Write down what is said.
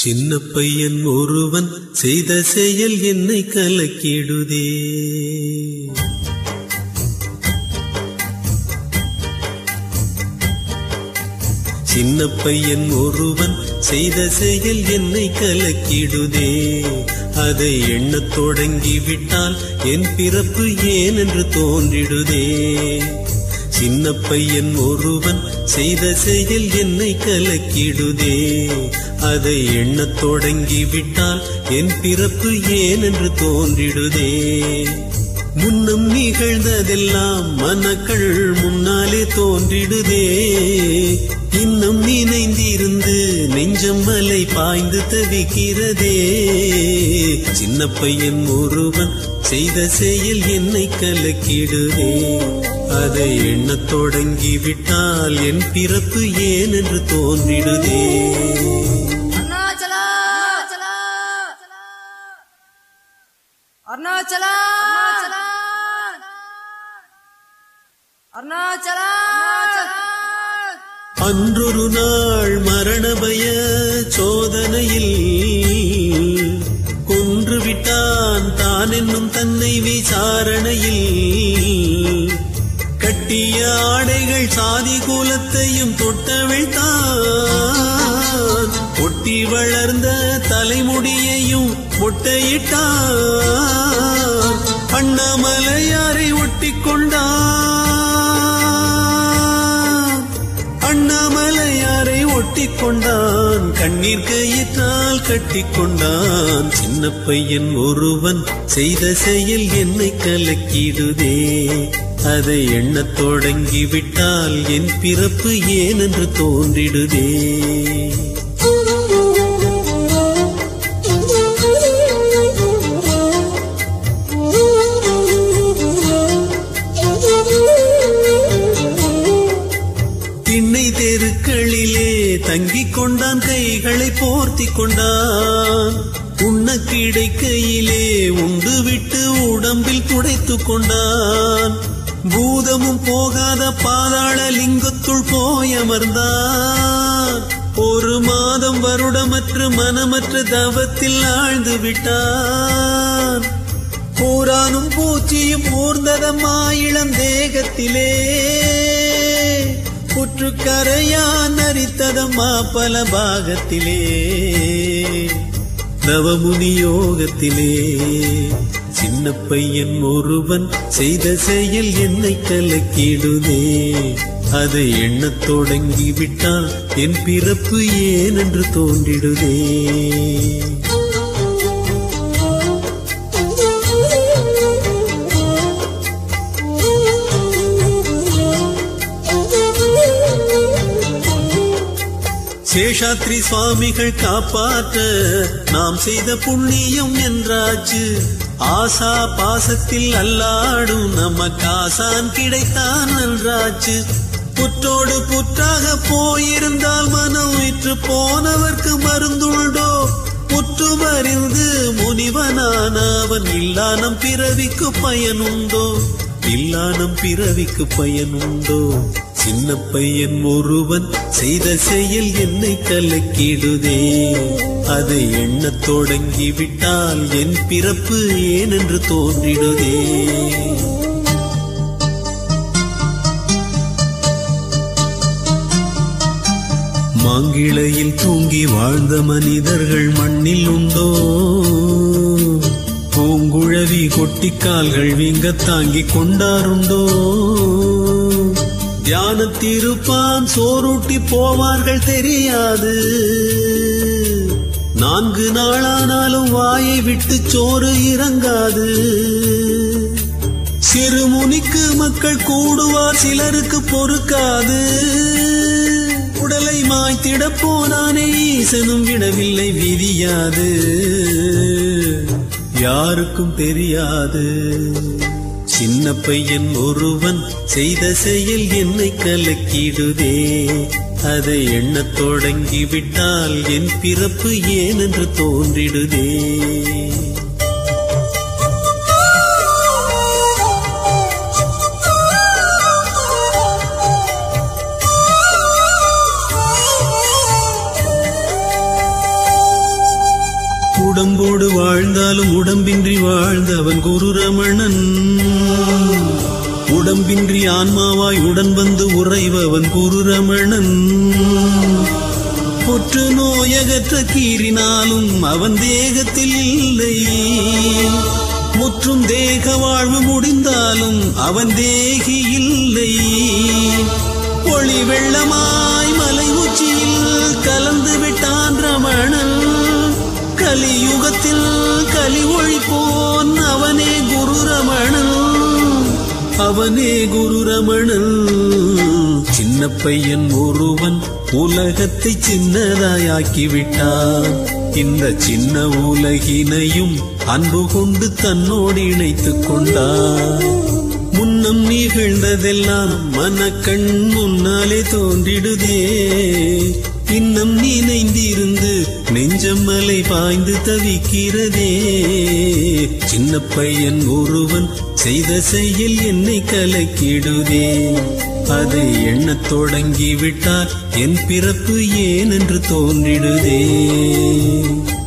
சின்ன பையன் ஒருவன் செய்த செயல் என்னை கலக்கிடுதே சின்ன பையன் ஒருவன் செய்த செயல் என்னை கலக்கிடுதே அதை எண்ணத் தொடங்கி விட்டால் என் பிறப்பு ஏன் என்று தோன்றிடுதே சின்ன பையன் ஒருவன் செய்த செயல் என்னை கலக்கிடுதே அதை எண்ணத் தொடங்கி விட்டால் என் பிறப்பு ஏன் என்று தோன்றிடுதே முன்னம் நிகழ்ந்ததெல்லாம் மனக்கள் முன்னாலே தோன்றிடுதே இன்னும் நினைந்திருந்து நெஞ்சம் மலை பாய்ந்து தவிக்கிறதே சின்ன பையன் ஒருவன் செய்த செயல் என்னை கலக்கிடுதே அதை எண்ணத் தொடங்கி விட்டால் என் பிறப்பு ஏன் என்று தோன்றிடுதே அருணாச்சலா அருணாச்சலா அருணாச்சலா அன்றொரு நாள் மரண பய சோதனையில் கொன்று விட்டான் தான் என்னும் தன்னை விசாரணையில் கட்டிய ஆடைகள் சாதி குலத்தையும் தொட்டவிழ்த்தான் ஒட்டி வளர்ந்த தலைமுடியையும் மொட்டையிட்டான் அண்ணாமலையாரை ஒட்டி கொண்டான் அண்ணாமலையாரை ஒட்டி கொண்டான் கண்ணீர் கையிட்டால் கட்டி கொண்டான் சின்ன பையன் ஒருவன் செய்த செயல் என்னை கலக்கிடுதே அதை எண்ணத் தொடங்கி விட்டால் என் பிறப்பு ஏன் என்று தோன்றிடுதே திண்ணை தெருக்களிலே தங்கிக் கொண்டான் கைகளை போர்த்தி கொண்டான் உண்ண கிடைக்கையிலே உண்டு விட்டு உடம்பில் துடைத்துக் கொண்டான் பூதமும் போகாத பாதாள லிங்கத்துள் போயமர்ந்தான் ஒரு மாதம் வருடமற்ற மனமற்ற தவத்தில் ஆழ்ந்து விட்டான் பூரானும் பூச்சியும் ஊர்ந்ததம்மா இளம் தேகத்திலே புற்றுக்கரையான் அரித்ததம்மா பல பாகத்திலே நவமுனி யோகத்திலே சின்ன பையன் ஒருவன் செய்த செயல் என்னை கலக்கிடுதே அதை எண்ணத் தொடங்கி விட்டால் என் பிறப்பு ஏன் என்று தோன்றிடுதே சேஷாத்ரி சுவாமிகள் காப்பாற்ற நாம் செய்த புண்ணியம் என்றாச்சு ஆசா பாசத்தில் அல்லாடும் நமக்கு ஆசான் கிடைத்தான் நன்றாச்சு புற்றோடு புற்றாக போயிருந்தால் மனம் விற்று போனவர்க்கு மருந்துண்டோ புற்று மறிந்து முனிவனான அவன் இல்லானம் பிறவிக்கு பயனுண்டோ இல்லானம் பிறவிக்கு பயனுண்டோ சின்ன பையன் ஒருவன் செய்த செயல் என்னை கலக்கிடுதே அதை எண்ணத் தொடங்கி விட்டால் என் பிறப்பு ஏன் என்று தோன்றிடுதே மாங்கிளையில் தூங்கி வாழ்ந்த மனிதர்கள் மண்ணில் உண்டோ பூங்குழவி கொட்டிக்கால்கள் வீங்க தாங்கி கொண்டாருண்டோ தியானத்திருப்பான் சோறுட்டி போவார்கள் தெரியாது நான்கு நாளானாலும் வாயை விட்டு சோறு இறங்காது சிறுமுனிக்கு மக்கள் கூடுவார் சிலருக்கு பொறுக்காது உடலை மாய்த்திட போனானே ஈசனும் விடவில்லை விதியாது யாருக்கும் தெரியாது சின்ன பையன் ஒருவன் செய்த செயல் என்னை கலக்கிடுதே அதை எண்ணத் தொடங்கி விட்டால் என் பிறப்பு ஏன் என்று தோன்றிடுதே உடம்போடு வாழ்ந்தாலும் உடம்பின்றி வாழ்ந்தவன் குரு ரமணன் உடம்பின்றி ஆன்மாவாய் உடன் வந்து உறைபவன் குரு ரமணன் புற்று நோயகற்ற கீறினாலும் அவன் தேகத்தில் இல்லை முற்றும் தேக வாழ்வு முடிந்தாலும் அவன் தேகி இல்லை ஒளி வெள்ளமாய் மலை உச்சியில் கலந்து விட்டான் ரமணன் கலியுகத்தில் கலி ஒழிப்போன் அவனே குரு ரமணன் அவனே குரு ரமணன் சின்ன பையன் ஒருவன் உலகத்தை சின்னதாயாக்கி விட்டான் இந்த சின்ன உலகினையும் அன்பு கொண்டு தன்னோடு இணைத்துக் கொண்டான் முன்னம் நிகழ்ந்ததெல்லாம் மனக்கண் முன்னாலே தோன்றிடுதே இன்னும் நினைந்திருந்து நெஞ்சம் மலை பாய்ந்து தவிக்கிறதே சின்ன பையன் ஒருவன் செய்த செயல் என்னை கலக்கிடுதே அதை எண்ணத் தொடங்கிவிட்டால் என் பிறப்பு ஏன் என்று தோன்றிடுதே